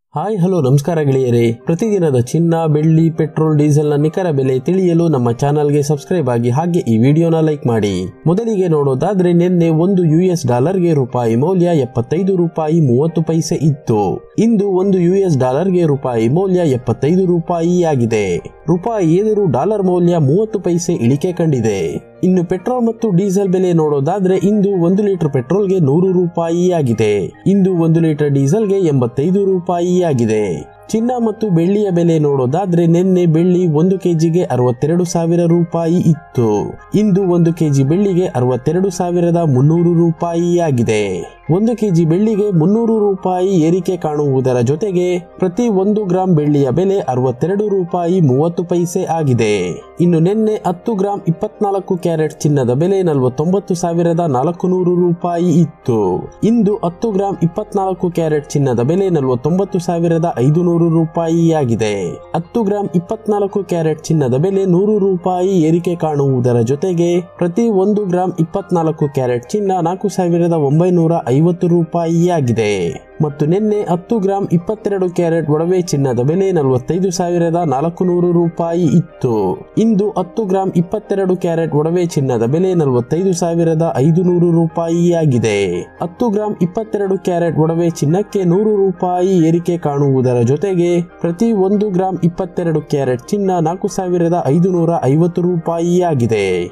hi hello ನಮಸ್ಕಾರ ಗೆಳೆಯರೇ ಪ್ರತಿದಿನದ ಚಿನ್ನ ಬೆಳ್ಳಿ ಪೆಟ್ರೋಲ್ ಡೀಸೆಲ್ನ ನಿಖರ ಬೆಲೆ ತಿಳಿಯಲು ನಮ್ಮ ಚಾನಲ್ಗೆ ಸಬ್ಸ್ಕ್ರೈಬ್ ಆಗಿ ಹಾಗೆ ಈ ವಿಡಿಯೋನ ಲೈಕ್ ಮಾಡಿ ಮೊದಲಿಗೆ ನೋಡೋದಾದ್ರೆ ನಿನ್ನೆ ಒಂದು ಯು ಎಸ್ ಡಾಲರ್ಗೆ ರೂಪಾಯಿ ಮೌಲ್ಯ ಎಪ್ಪತ್ತೈದು ರೂಪಾಯಿ ಮೂವತ್ತು ಪೈಸೆ ಇತ್ತು ಇಂದು ಒಂದು ಯು ಎಸ್ ಡಾಲರ್ಗೆ ರೂಪಾಯಿ ಮೌಲ್ಯ ಎಪ್ಪತ್ತೈದು ರೂಪಾಯಿ ಆಗಿದೆ ರೂಪಾಯಿ ಎದುರು ಡಾಲರ್ ಮೌಲ್ಯ ಮೂವತ್ತು ಪೈಸೆ ಇಳಿಕೆ ಕಂಡಿದೆ ಇನ್ನು ಪೆಟ್ರೋಲ್ ಮತ್ತು ಡೀಸೆಲ್ ಬೆಲೆ ನೋಡೋದಾದ್ರೆ ಇಂದು ಒಂದು ಲೀಟರ್ ಪೆಟ್ರೋಲ್ಗೆ ನೂರು ರೂಪಾಯಿ ಆಗಿದೆ ಇಂದು ಒಂದು ಲೀಟರ್ ಡೀಸೆಲ್ಗೆ ಎಂಬತ್ತೈದು ರೂಪಾಯಿ ಆಗಿದೆ ಚಿನ್ನ ಮತ್ತು ಬೆಳ್ಳಿಯ ಬೆಲೆ ನೋಡೋದಾದ್ರೆ ನಿನ್ನೆ ಬೆಳ್ಳಿ ಒಂದು ಕೆಜಿಗೆ ಅರವತ್ತೆರಡು ಸಾವಿರ ರೂಪಾಯಿ ಇತ್ತು ಇಂದು ಒಂದು ಕೆಜಿ ಬೆಳ್ಳಿಗೆ ಅರವತ್ತೆರಡು ಸಾವಿರದ ಮುನ್ನೂರು ರೂಪಾಯಿ ಆಗಿದೆ ಒಂದು ಕೆಜಿ ಬೆಳ್ಳಿಗೆ ಮುನ್ನೂರು ರೂಪಾಯಿ ಏರಿಕೆ ಕಾಣುವುದರ ಜೊತೆಗೆ ಪ್ರತಿ ಒಂದು ಗ್ರಾಂ ಬೆಳ್ಳಿಯ ಬೆಲೆ ಅರವತ್ತೆರಡು ರೂಪಾಯಿ ಮೂವತ್ತು ಪೈಸೆ ಆಗಿದೆ ಇನ್ನು ನಿನ್ನೆ ಹತ್ತು ಗ್ರಾಂ ಇಪ್ಪತ್ನಾಲ್ಕು ಕ್ಯಾರೆಟ್ ಚಿನ್ನದ ಬೆಲೆ ನಲವತ್ತೊಂಬತ್ತು ಸಾವಿರದ ನಾಲ್ಕು ನೂರು ರೂಪಾಯಿ ಇತ್ತು ಇಂದು ಹತ್ತು ಗ್ರಾಂ ಇಪ್ಪತ್ನಾಲ್ಕು ಕ್ಯಾರೆಟ್ ಚಿನ್ನದ ಬೆಲೆ ನಲವತ್ತೊಂಬತ್ತು ಸಾವಿರದ ಐದು ನೂರು ರೂಪಾಯಿ ಆಗಿದೆ ಹತ್ತು ಗ್ರಾಂ ಇಪ್ಪತ್ನಾಲ್ಕು ಕ್ಯಾರೆಟ್ ಚಿನ್ನದ ಬೆಲೆ ನೂರು ರೂಪಾಯಿ ಏರಿಕೆ ಕಾಣುವುದರ ಜೊತೆಗೆ ಪ್ರತಿ ಒಂದು ಗ್ರಾಂ ಇಪ್ಪತ್ನಾಲ್ಕು ಕ್ಯಾರೆಟ್ ಚಿನ್ನ ನಾಲ್ಕು ಸಾವಿರದ ಒಂಬೈನೂರ ಐವತ್ತು ರೂಪಾಯಿ ಆಗಿದೆ ಮತ್ತು ನಿನ್ನೆ ಹತ್ತು ಗ್ರಾಂ ಇಪ್ಪತ್ತೆರಡು ಕ್ಯಾರೆಟ್ ಒಡವೆ ಚಿನ್ನದ ಬೆಲೆ ನಲವತ್ತೈದು ಸಾವಿರದ ನಾಲ್ಕು ನೂರು ರೂಪಾಯಿ ಇತ್ತು ಇಂದು ಹತ್ತು ಗ್ರಾಂ ಇಪ್ಪತ್ತೆರಡು ಕ್ಯಾರೆಟ್ ಒಡವೆ ಚಿನ್ನದ ಬೆಲೆ ನಲವತ್ತೈದು ಸಾವಿರದ ಐದು ನೂರು ರೂಪಾಯಿ ಆಗಿದೆ ಹತ್ತು ಗ್ರಾಂ ಇಪ್ಪತ್ತೆರಡು ಕ್ಯಾರೆಟ್ ಒಡವೆ ಚಿನ್ನಕ್ಕೆ ನೂರು ರೂಪಾಯಿ ಏರಿಕೆ ಕಾಣುವುದರ ಜೊತೆಗೆ ಪ್ರತಿ ಒಂದು ಗ್ರಾಂ ಇಪ್ಪತ್ತೆರಡು ಕ್ಯಾರೆಟ್ ಚಿನ್ನ ನಾಲ್ಕು ಸಾವಿರದ ಐದು ನೂರ ಐವತ್ತು ರೂಪಾಯಿ ಆಗಿದೆ